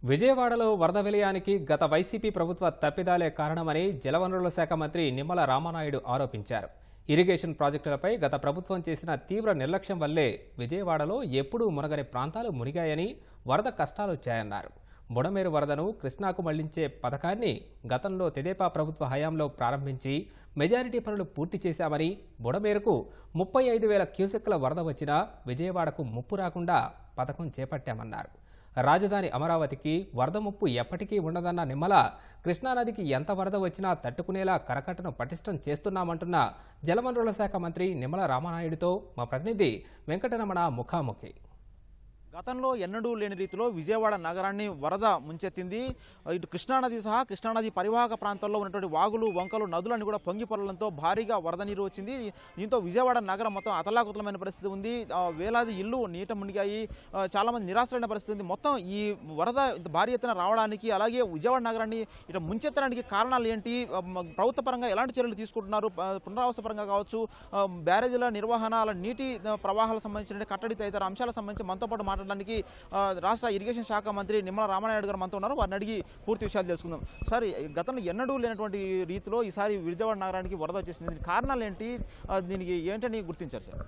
విజయవాడలో వరద విలయానికి గత వైసీపీ ప్రభుత్వ తప్పిదాలే కారణమని జలవనరుల శాఖ మంత్రి నిమ్మల రామానాయుడు ఆరోపించారు ఇరిగేషన్ ప్రాజెక్టులపై గత ప్రభుత్వం చేసిన తీవ్ర నిర్లక్ష్యం వల్లే విజయవాడలో ఎప్పుడూ మునగని ప్రాంతాలు మునిగాయని వరద కష్టాలొచ్చాయన్నారు బుడమేరు వరదను కృష్ణాకు మళ్లించే పథకాన్ని గతంలో తెదేపా ప్రభుత్వ హయాంలో ప్రారంభించి మెజారిటీ పనులు పూర్తి చేశామని బుడమేరుకు ముప్పై ఐదు వేల క్యూసెక్ల వరద వచ్చినా విజయవాడకు ముప్పు రాకుండా పథకం చేపట్టామన్నారు రాజధాని అమరావతికి వరద ముప్పు ఎప్పటికీ ఉండదన్న నిమ్మల కృష్ణానదికి ఎంత వరద వచ్చినా తట్టుకునేలా కరకట్టను పటిష్టం చేస్తున్నామంటున్న జలవనరుల శాఖ మంత్రి నిమ్మల రామానాయుడుతో మా ప్రతినిధి వెంకటరమణ ముఖాముఖి గతంలో ఎన్నడూ లేని రీతిలో విజయవాడ నగరాన్ని వరద ముంచెత్తింది ఇటు కృష్ణానది సహా కృష్ణానది పరివాహక ప్రాంతాల్లో ఉన్నటువంటి వాగులు వంకలు నదులన్నీ కూడా పొంగి పొరలంతో భారీగా వరద నీరు వచ్చింది దీంతో విజయవాడ నగరం మొత్తం అతలాకుతలమైన పరిస్థితి ఉంది ఆ, వేలాది ఇల్లు నీట మునిగాయి ఆ, చాలా మంది నిరాశలైన పరిస్థితి ఉంది మొత్తం ఈ వరద ఇంత భారీ ఎత్తున రావడానికి అలాగే విజయవాడ నగరాన్ని ఇటు ముంచెత్తడానికి కారణాలు ఏంటి ఆ, మ- ప్రభుత్వ పరంగా ఎలాంటి చర్యలు తీసుకుంటున్నారు ప- పునరావాస పరంగా కావచ్చు ఆ, బ్యారేజీల నిర్వహణ అలా నీటి ఆ, ప్రవాహాలకు సంబంధించిన కట్టడి తదితర అంశాలకు సంబంధించి మనతో పాటు మాట్లాడడానికి ఆ, రాష్ట్ర ఇరిగేషన్ శాఖ మంత్రి నిమ్మల రామానాయుడు గారు మనతో ఉన్నారు వారిని అడిగి పూర్తి విషయాలు తెలుసుకుందాం సార్ ఈ గతంలో ఎన్నడూ లేనటువంటి రీతిలో ఈసారి విజయవాడ నగరానికి వరద వచ్చేసింది దీనికి కారణాలు ఏంటి ఆ, దీనికి ఏంటని గుర్తించారు సార్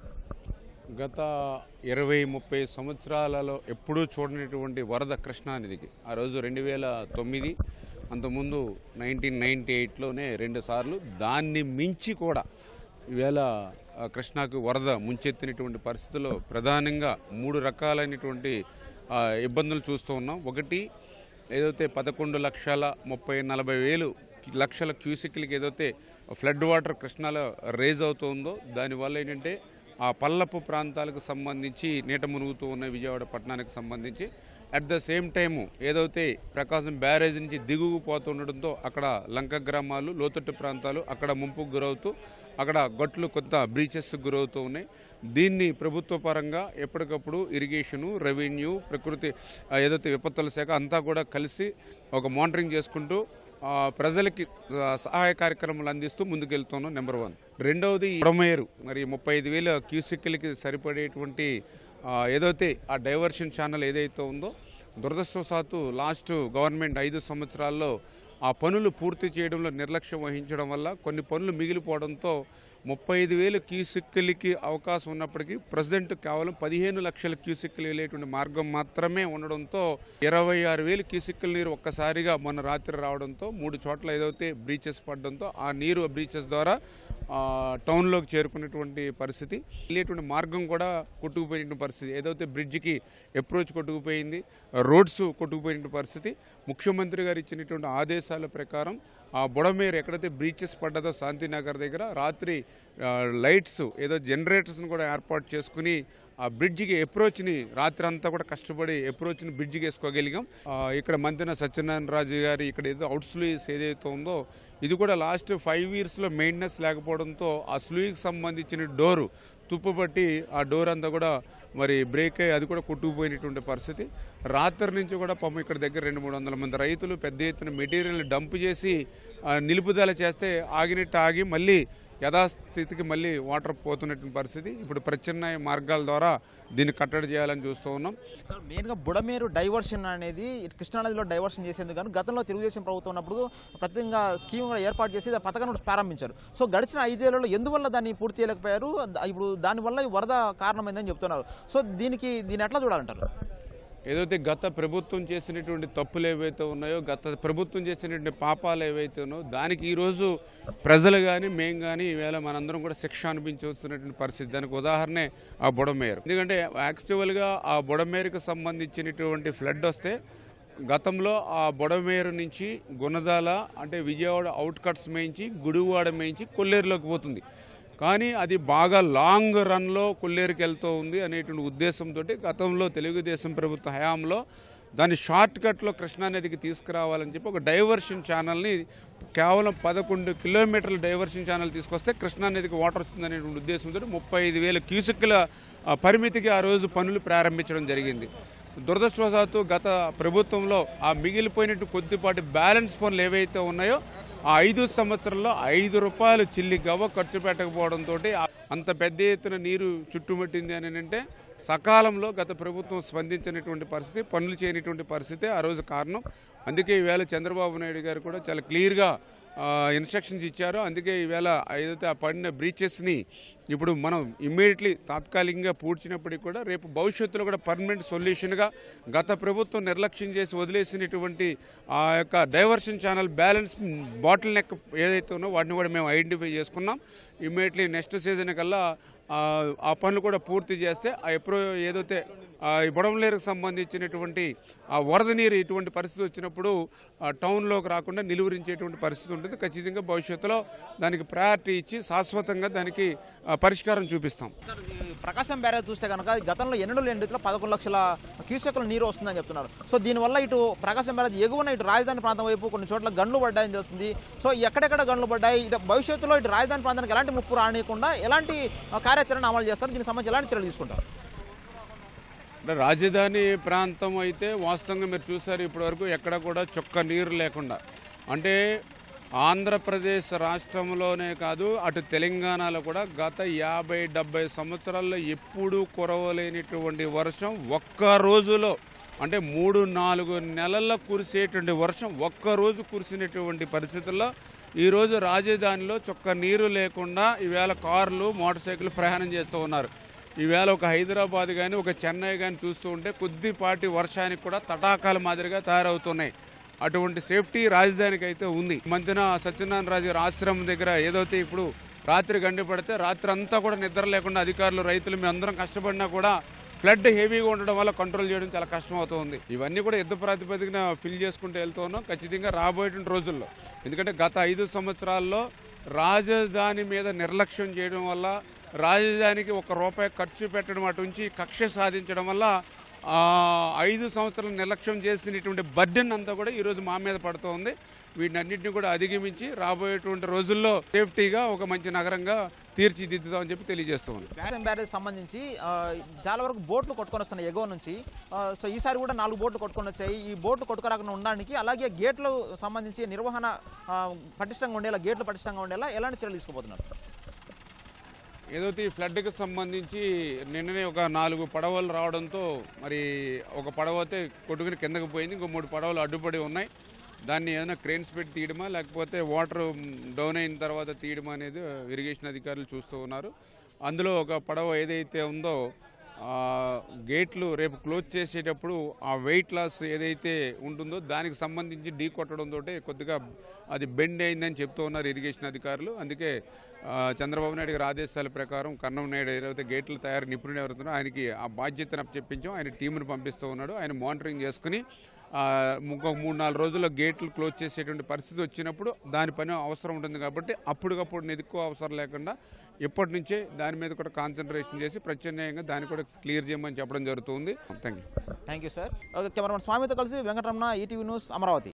గత ఇరవై ముప్పై సంవత్సరాలలో ఎప్పుడూ చూడనటువంటి వరద కృష్ణానదికి ఆ రోజు రెండు వేల తొమ్మిది అంతకుముందు నైన్టీన్ నైంటీ ఎయిట్లోనే రెండు సార్లు దాన్ని మించి కూడా ఈవేళ ఆ, కృష్ణాకు వరద ముంచెత్తినటువంటి పరిస్థితుల్లో ప్రధానంగా మూడు రకాలైనటువంటి ఆ, ఇబ్బందులు చూస్తూ ఉన్నాం ఒకటి ఏదైతే పదకొండు లక్షల ముప్పై నలభై వేలు లక్షల క్యూసిక్లకి ఏదైతే ఫ్లడ్ వాటర్ కృష్ణాలో రేజ్ అవుతుందో దానివల్ల ఏంటంటే ఆ పల్లపు ప్రాంతాలకు సంబంధించి నీట మునుగుతూ ఉన్న విజయవాడ పట్టణానికి సంబంధించి అట్ ద సేమ్ టైము ఏదైతే ప్రకాశం బ్యారేజ్ నుంచి దిగుకు పోతుండడంతో అక్కడ లంక గ్రామాలు లోతట్టు ప్రాంతాలు అక్కడ ముంపుకు గురవుతూ అక్కడ గట్లు కొంత బ్రీచెస్ గురవుతూ ఉన్నాయి దీన్ని ప్రభుత్వ పరంగా ఎప్పటికప్పుడు ఇరిగేషను రెవెన్యూ ప్రకృతి ఆ, ఏదైతే విపత్తుల శాఖ అంతా కూడా కలిసి ఒక మానిటరింగ్ చేసుకుంటూ ఆ, ప్రజలకి ఆ, సహాయ కార్యక్రమాలు అందిస్తూ ముందుకెళ్తున్నాం నెంబర్ వన్ రెండవది ఉడమేరు మరి ముప్పై ఐదు వేల క్యూసిక్లకి సరిపడేటువంటి ఆ, ఏదైతే ఆ డైవర్షన్ ఛానల్ ఏదైతే ఉందో దురదృష్టవశాత్తు లాస్ట్ గవర్నమెంట్ ఐదు సంవత్సరాల్లో ఆ పనులు పూర్తి చేయడంలో నిర్లక్ష్యం వహించడం వల్ల కొన్ని పనులు మిగిలిపోవడంతో ముప్పై ఐదు వేల క్యూసిక్లకి అవకాశం ఉన్నప్పటికీ ప్రజెంట్ కేవలం పదిహేను లక్షల క్యూసిక్లు వెళ్ళేటువంటి మార్గం మాత్రమే ఉండడంతో ఇరవై ఆరు వేల క్యూసిక్ల నీరు ఒక్కసారిగా మొన్న రాత్రి రావడంతో మూడు చోట్ల ఏదైతే బ్రీచెస్ పడడంతో ఆ నీరు బ్రీచెస్ ద్వారా ఆ, టౌన్లోకి చేరుకునేటువంటి పరిస్థితి వెళ్ళేటువంటి మార్గం కూడా కొట్టుకుపోయిన పరిస్థితి ఏదైతే బ్రిడ్జికి అప్రోచ్ కొట్టుకుపోయింది రోడ్స్ కొట్టుకుపోయిన పరిస్థితి ముఖ్యమంత్రి గారు ఇచ్చినటువంటి ఆదేశాల ప్రకారం ఆ బుడమేరు ఎక్కడైతే బ్రీచెస్ పడ్డదో శాంతినగర్ దగ్గర రాత్రి ఆ, లైట్స్ ఏదో జనరేటర్స్ని కూడా ఏర్పాటు చేసుకుని ఆ బ్రిడ్జికి అప్రోచ్ని రాత్రి అంతా కూడా కష్టపడి అప్రోచ్ని బ్రిడ్జికి వేసుకోగలిగాం ఆ, ఇక్కడ మంతెన సత్యనారాయణ రాజు గారి ఇక్కడ ఏదో అవుట్ స్లూయిస్ ఏదైతే ఉందో ఇది కూడా లాస్ట్ ఫైవ్ ఇయర్స్లో మెయింటెనెన్స్ లేకపోవడంతో ఆ స్లూయికి సంబంధించిన డోరు తుప్పుపట్టి ఆ డోర్ అంతా కూడా మరి బ్రేక్ అయ్యి అది కూడా కొట్టుకుపోయినటువంటి పరిస్థితి రాత్రి నుంచి కూడా పాపం ఇక్కడ దగ్గర రెండు మూడు వందల మంది రైతులు పెద్ద ఎత్తున మెటీరియల్ డంప్ చేసి ఆ, నిలుపుదల చేస్తే ఆగినట్టు ఆగి మళ్ళీ యథాస్థితికి మళ్ళీ వాటర్ పోతున్నటువంటి పరిస్థితి ఇప్పుడు ప్రత్యామ్నాయ మార్గాల ద్వారా దీన్ని కట్టడి చేయాలని చూస్తూ ఉన్నాం సార్ మెయిన్గా బుడమేరు డైవర్షన్ అనేది ఇటు కృష్ణానదిలో డైవర్షన్ చేసేందుకు కానీ గతంలో తెలుగుదేశం ప్రభుత్వం ఉన్నప్పుడు ప్రత్యేకంగా స్కీమ్ కూడా ఏర్పాటు చేసి ఆ పథకాన్ని కూడా ప్రారంభించారు సో గడిచిన ఐదేళ్లలో ఎందువల్ల దాన్ని పూర్తి చేయలేకపోయారు ద- ఇప్పుడు దానివల్ల ఈ వరద కారణమైందని చెప్తున్నారు సో దీనికి దీన్ని ఎట్లా చూడాలంటారు ఏదైతే గత ప్రభుత్వం చేసినటువంటి తప్పులు ఏవైతే ఉన్నాయో గత ప్రభుత్వం చేసినటువంటి పాపాలు ఏవైతే ఉన్నాయో దానికి ఈరోజు ప్రజలు కానీ మేము కానీ ఈవేళ మనందరం కూడా శిక్ష అనిపించవస్తున్నటువంటి పరిస్థితి దానికి ఉదాహరణే ఆ బుడమేరు ఎందుకంటే యాక్చువల్గా ఆ బుడమేరుకు సంబంధించినటువంటి ఫ్లడ్ వస్తే గతంలో ఆ బుడమేరు నుంచి గుణదాల అంటే విజయవాడ అవుట్కట్స్ మేయించి గుడివాడ మేయించి కొల్లేరులోకి పోతుంది కానీ అది బాగా లాంగ్ రన్లో కొల్లేరుకి వెళ్తూ ఉంది అనేటువంటి ఉద్దేశంతో గతంలో తెలుగుదేశం ప్రభుత్వ హయాంలో దాన్ని షార్ట్ కట్లో కృష్ణానదికి తీసుకురావాలని చెప్పి ఒక డైవర్షన్ ఛానల్ని కేవలం పదకొండు కిలోమీటర్ల డైవర్షన్ ఛానల్ తీసుకొస్తే కృష్ణానదికి వాటర్ వస్తుందనేటువంటి ఉద్దేశంతో ముప్పై ఐదు వేల క్యూసెక్ల ఆ, పరిమితికి ఆ రోజు పనులు ప్రారంభించడం జరిగింది దురదృష్టవశాత్తు గత ప్రభుత్వంలో ఆ మిగిలిపోయినట్టు కొద్దిపాటి బ్యాలెన్స్ పనులు ఏవైతే ఉన్నాయో ఆ ఐదు సంవత్సరాల్లో ఐదు రూపాయలు చిల్లి గవ్వ ఖర్చు పెట్టకపోవడంతో అంత పెద్ద ఎత్తున నీరు చుట్టుముట్టింది అని అంటే సకాలంలో గత ప్రభుత్వం స్పందించినటువంటి పరిస్థితి పనులు చేయనటువంటి పరిస్థితి ఆ రోజు కారణం అందుకే ఈవేళ చంద్రబాబు నాయుడు గారు కూడా చాలా క్లియర్గా ఇన్స్ట్రక్షన్స్ ఇచ్చారు అందుకే ఈవేళ ఏదైతే ఆ పడిన బ్రీచెస్ని ఇప్పుడు మనం ఇమ్మీడియట్లీ తాత్కాలికంగా పూడ్చినప్పటికీ కూడా రేపు భవిష్యత్తులో కూడా పర్మనెంట్ సొల్యూషన్గా గత ప్రభుత్వం నిర్లక్ష్యం చేసి వదిలేసినటువంటి ఆ యొక్క diversion channel balance bottleneck ఏదైతే ఉన్నో వాటిని కూడా మేము ఐడెంటిఫై చేసుకున్నాం ఇమ్మీడియట్లీ నెక్స్ట్ సీజన్ కల్లా ఆ, ఆ పనులు కూడా పూర్తి చేస్తే ఆ ఎప్పుడో ఏదైతే ఆ, ఈ బుడంలేరుకు సంబంధించినటువంటి ఆ వరద నీరు ఇటువంటి పరిస్థితి వచ్చినప్పుడు ఆ, టౌన్లోకి రాకుండా నిలువరించేటువంటి పరిస్థితి ఉంటుంది ఖచ్చితంగా భవిష్యత్తులో దానికి ప్రయారిటీ ఇచ్చి శాశ్వతంగా దానికి ఆ, పరిష్కారం చూపిస్తాం సార్, ఈ ప్రకాశం బ్యారేజ్ చూస్తే కనుక గతంలో ఎన్నడూ లేని రీతిలో పదకొండు లక్షల క్యూసెక్ల నీరు వస్తుందని చెప్తున్నారు సో దీనివల్ల ఇటు ప్రకాశం బ్యారేజ్ ఎగువన ఇటు రాజధాని ప్రాంతం వైపు కొన్ని చోట్ల గన్లు పడ్డాయని తెలుస్తుంది సో ఎక్కడెక్కడ గన్లు పడ్డాయి ఇటు భవిష్యత్తులో ఇటు రాజధాని ప్రాంతానికి ఎలాంటి ముప్పు రానియకుండా ఎలాంటి ఆ, కార్యాచరణ అమలు చేస్తారు దీనికి సంబంధించి ఎలాంటి చర్యలు తీసుకుంటారు అంటే రాజధాని ప్రాంతం అయితే వాస్తవంగా మీరు చూసారు ఇప్పటివరకు ఎక్కడ కూడా చుక్క నీరు లేకుండా అంటే ఆంధ్రప్రదేశ్ రాష్ట్రంలోనే కాదు అటు తెలంగాణలో కూడా గత యాభై డెబ్బై సంవత్సరాల్లో ఎప్పుడూ కురవలేనిటువంటి వర్షం ఒక్క రోజులో అంటే మూడు నాలుగు నెలల్లో కురిసేటువంటి వర్షం ఒక్క రోజు కురిసినటువంటి పరిస్థితుల్లో ఈరోజు రాజధానిలో చుక్క నీరు లేకుండా ఈవేళ కార్లు మోటార్ సైకిల్ ప్రయాణం చేస్తూ ఉన్నారు ఈవేళ ఒక హైదరాబాద్ కానీ ఒక చెన్నై కానీ చూస్తూ ఉంటే కొద్దిపాటి వర్షానికి కూడా తటాకాల మాదిరిగా తయారవుతున్నాయి అటువంటి సేఫ్టీ రాజధానికి అయితే ఉంది ఈ మధ్యన సత్యనారాయణ రాజు గారి ఆశ్రమం దగ్గర ఏదైతే ఇప్పుడు రాత్రి గండి పడితే రాత్రి అంతా కూడా నిద్ర లేకుండా అధికారులు రైతులు మేము అందరం కష్టపడినా కూడా ఫ్లడ్ హెవీగా ఉండడం వల్ల కంట్రోల్ చేయడం చాలా కష్టం అవుతుంది ఇవన్నీ కూడా యుద్ధ ప్రాతిపదికన ఫిల్ చేసుకుంటూ వెళ్తూ ఉన్నాం ఖచ్చితంగా రాబోయేటువంటి రోజుల్లో ఎందుకంటే గత ఐదు సంవత్సరాల్లో రాజధాని మీద నిర్లక్ష్యం చేయడం వల్ల రాజధానికి ఒక రూపాయి ఖర్చు పెట్టడం అటు నుంచి కక్ష సాధించడం వల్ల ఆ, ఐదు సంవత్సరాలు నిర్లక్ష్యం చేసినటువంటి బర్డెన్ అంతా కూడా ఈరోజు మా మీద పడుతోంది వీటన్నిటిని కూడా అధిగమించి రాబోయేటువంటి రోజుల్లో సేఫ్టీగా ఒక మంచి నగరంగా తీర్చిదిద్దుతామని చెప్పి తెలియజేస్తూ ఉన్నాం ప్రకాశం బ్యారేజ్ సంబంధించి ఆ, చాలా వరకు బోట్లు కొట్టుకొని వస్తున్నాయి ఎగువ నుంచి ఆ, సో ఈసారి కూడా నాలుగు బోట్లు కొట్టుకొని వచ్చాయి ఈ బోట్లు కొట్టుకురాకుండా ఉండడానికి అలాగే గేట్లు సంబంధించి నిర్వహణ ఆ, పటిష్టంగా ఉండేలా గేట్లు పటిష్టంగా ఉండేలా ఎలాంటి చర్యలు తీసుకోబోతున్నారు ఏదైతే ఈ ఫ్లడ్కి సంబంధించి నిన్ననే ఒక నాలుగు పడవలు రావడంతో మరి ఒక పడవ అయితే కొట్టుకుని కిందకి పోయింది ఇంకో మూడు పడవలు అడ్డుపడి ఉన్నాయి దాన్ని ఏదైనా క్రెయిన్స్ పెట్టి తీయడమా లేకపోతే వాటర్ డౌన్ అయిన తర్వాత తీయడమా అనేది ఇరిగేషన్ అధికారులు చూస్తూ ఉన్నారు అందులో ఒక పడవ ఏదైతే ఉందో ఆ, గేట్లు రేపు క్లోజ్ చేసేటప్పుడు ఆ వెయిట్ లాస్ ఏదైతే ఉంటుందో దానికి సంబంధించి ఢీ కొట్టడంతో కొద్దిగా అది బెండ్ అయిందని చెప్తూ ఉన్నారు ఇరిగేషన్ అధికారులు అందుకే ఆ, చంద్రబాబు నాయుడు గారి ఆదేశాల ప్రకారం కన్నం నాయుడు ఏదైతే గేట్ల తయారు నిపుణుడు ఎవరుతున్నారో ఆయనకి ఆ బాధ్యతను అప్పచెప్పించాం ఆయన టీంను పంపిస్తూ ఉన్నాడు ఆయన మానిటరింగ్ చేసుకుని ఆ, ఇంకొక మూడు నాలుగు రోజుల్లో గేట్లు క్లోజ్ చేసేటువంటి పరిస్థితి వచ్చినప్పుడు దాని పని అవసరం ఉంటుంది కాబట్టి అప్పటికప్పుడు నెదుక్కో అవసరం లేకుండా ఇప్పటి నుంచే దాని మీద కూడా కాన్సన్ట్రేషన్ చేసి ప్రత్యామ్నాయంగా దాన్ని కూడా క్లియర్ చేయమని చెప్పడం జరుగుతుంది thank you thank you sir okay cameraman స్వామితో కలిసి వెంకటరమణ ఈటీవీ న్యూస్ అమరావతి